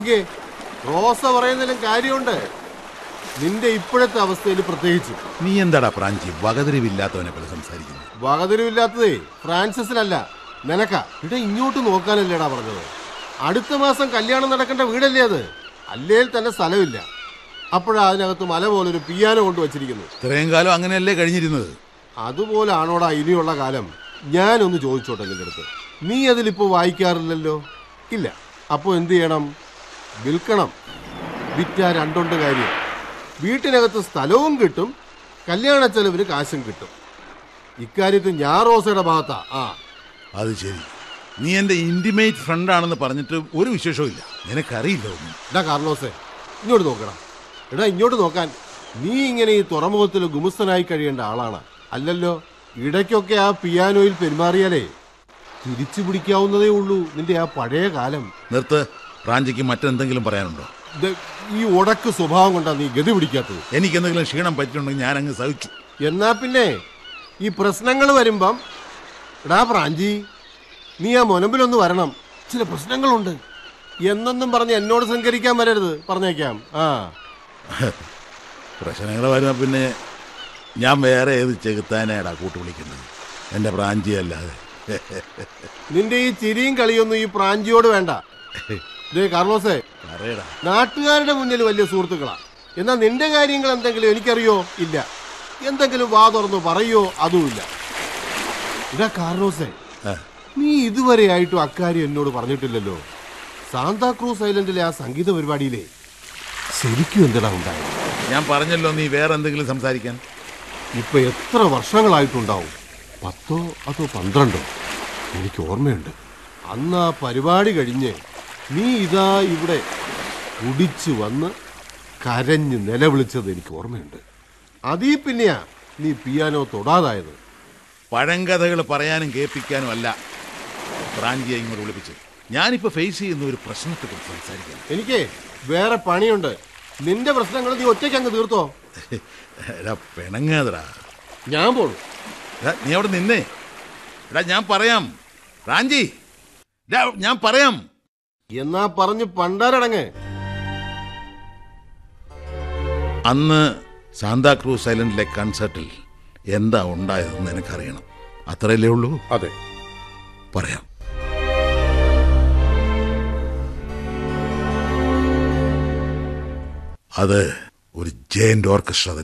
Okay. റോസ പറയുന്നതിലും കാര്യമുണ്ട് നിന്റെ ഇപ്പോഴത്തെ അവസ്ഥയിൽ പ്രത്യേകിച്ച് നീ എന്താടാ പ്രാഞ്ചി വകതിരിവില്ലാത്തവനെ പോലെ സംസാരിക്കുന്നു വകതിരിവില്ലാത്തതേ ഫ്രാൻസിസിനല്ല നിനക്ക ഇവിടെ ഇങ്ങോട്ട് നോക്കാനല്ലേടാ പറഞ്ഞത് അടുത്ത മാസം കല്യാണം നടക്കേണ്ട വീടല്ലേ അത് അല്ലേൽ തന്നെ സ്ഥലമില്ല അപ്പോഴാ അതിനകത്ത് മല പോലൊരു പിയാനോ കൊണ്ട് വച്ചിരിക്കുന്നു ഇത്രയും കാലം അങ്ങനെയല്ലേ കഴിഞ്ഞിരുന്നത് അതുപോലെ ആണോടാ ഇനിയുള്ള കാലം ഞാനൊന്ന് ചോദിച്ചോട്ടെ നിന്റെ അടുത്ത് നീ അതിലിപ്പോ വായിക്കാറില്ലല്ലോ ഇല്ല അപ്പോൾ എന്ത് ചെയ്യണം വിൽക്കണം വിറ്റാ രണ്ടുണ്ട് കാര്യം വീട്ടിനകത്ത് സ്ഥലവും കിട്ടും കല്യാണ ചെലവിന് കാശും കിട്ടും ഇക്കാര്യത്തിൽ ഞാൻ റോസയുടെ ഭാഗത്താ ആ അത് ശരി നീ എന്റെ ഇന്റിമേറ്റ് ഫ്രണ്ടാണെന്ന് പറഞ്ഞിട്ട് ഒരു വിശേഷവും ഇല്ല നിനക്കറിയില്ല ഒന്നും എടാ കാർലോസേ ഇങ്ങോട്ട് നോക്കടാ എടാ ഇങ്ങോട്ട് നോക്കാൻ നീ ഇങ്ങനെ ഈ തുറമുഖത്തിൽ ഗുമസ്തനായി കഴിയേണ്ട ആളാണ് അല്ലല്ലോ ഇടയ്ക്കൊക്കെ ആ പിയാനോയിൽ പെരുമാറിയാലേ തിരിച്ചു പിടിക്കാവുന്നതേ ഉള്ളൂ നിന്റെ ആ പഴയ കാലം നിർത്ത് പ്രാഞ്ചിക്ക് മറ്റെന്തെങ്കിലും പറയാനുണ്ടോ ഇത് ഈ ഉടക്ക് സ്വഭാവം കൊണ്ടാ നീ ഗതി പിടിക്കാത്തത് എനിക്ക് എന്തെങ്കിലും ക്ഷീണം പറ്റിയിട്ടുണ്ടെങ്കിൽ ഞാൻ അങ്ങ് സഹിച്ചു എന്നാ പിന്നെ ഈ പ്രശ്നങ്ങൾ വരുമ്പം എടാ പ്രാഞ്ചി നീ ആ മുനമ്പിലൊന്ന് വരണം ചില പ്രശ്നങ്ങളുണ്ട് എന്നൊന്നും പറഞ്ഞ് എന്നോട് സഹകരിക്കാൻ വരരുത് പറഞ്ഞേക്കാം ആ പ്രശ്നങ്ങൾ വരുന്ന പിന്നെ ഞാൻ വേറെ ഏത് ചെകുത്താനാടാ കൂട്ടു വിളിക്കുന്നത് എൻ്റെ പ്രാഞ്ചി അല്ലാതെ നിന്റെ ഈ ചിരിയും കളിയൊന്നും ഈ പ്രാഞ്ചിയോട് വേണ്ട ദേ കാർലോസേ പറയടാ നാട്ടുകാരുടെ മുന്നിൽ വലിയ സുഹൃത്തുക്കളാ എന്നാൽ നിന്റെ കാര്യങ്ങൾ എന്തെങ്കിലും എനിക്കറിയോ ഇല്ല എന്തെങ്കിലും വാ തുറന്നു പറയോ അതുമില്ല ഇതാ കാർലോസേ ആ, നീ ഇതുവരെയായിട്ടും അക്കാര്യം എന്നോട് പറഞ്ഞിട്ടില്ലല്ലോ സാന്താക്രൂസ് ഐലൻഡിലെ ആ സംഗീത പരിപാടിയിലെ ശരിക്കും എന്തിനാ ഉണ്ടായത് ഞാൻ പറഞ്ഞല്ലോ നീ വേറെ എന്തെങ്കിലും സംസാരിക്കാൻ ഇപ്പൊ എത്ര വർഷങ്ങളായിട്ടുണ്ടാവും പത്തോ അതോ പന്ത്രണ്ടോ എനിക്ക് ഓർമ്മയുണ്ട് അന്ന് ആ പരിപാടി കഴിഞ്ഞ് നീ ഇതാ ഇവിടെ കുടിച്ചു വന്ന് കരഞ്ഞ് നിലവിളിച്ചത് എനിക്ക് ഓർമ്മയുണ്ട് അതീ പിന്നെയാ നീ പിയാനോ തൊടാതായത് പഴങ്കഥകൾ പറയാനും കേൾപ്പിക്കാനും അല്ല പ്രാഞ്ചിയെ ഇങ്ങോട്ട് വിളിപ്പിച്ചത് ഞാനിപ്പോൾ ഫേസ് ചെയ്യുന്ന ഒരു പ്രശ്നത്തെക്കുറിച്ച് സംസാരിക്കാൻ എനിക്ക് വേറെ പണിയുണ്ട് നിന്റെ പ്രശ്നങ്ങൾ നീ ഒറ്റയ്ക്ക് അങ്ങ് തീർത്തോ എടാ പിണങ്ങാതടാ ഞാൻ പോണു എടാ, നീ അവിടെ നിന്നേ എടാ ഞാൻ പറയാം റാഞ്ചി എടാ, ഞാൻ പറയാം എന്നാ പറഞ്ഞ് പണ്ടാരടങ്ങ് അന്ന് സാന്താക്രൂസ് ഐലൻഡിലെ കൺസേർട്ടിൽ എന്താ ഉണ്ടായതെന്ന് എനിക്കറിയണം അത്രയല്ലേ ഉള്ളൂ അതെ പറയാം അത് ഒരു ജയന്റ് ഓർക്കസ്ട്ര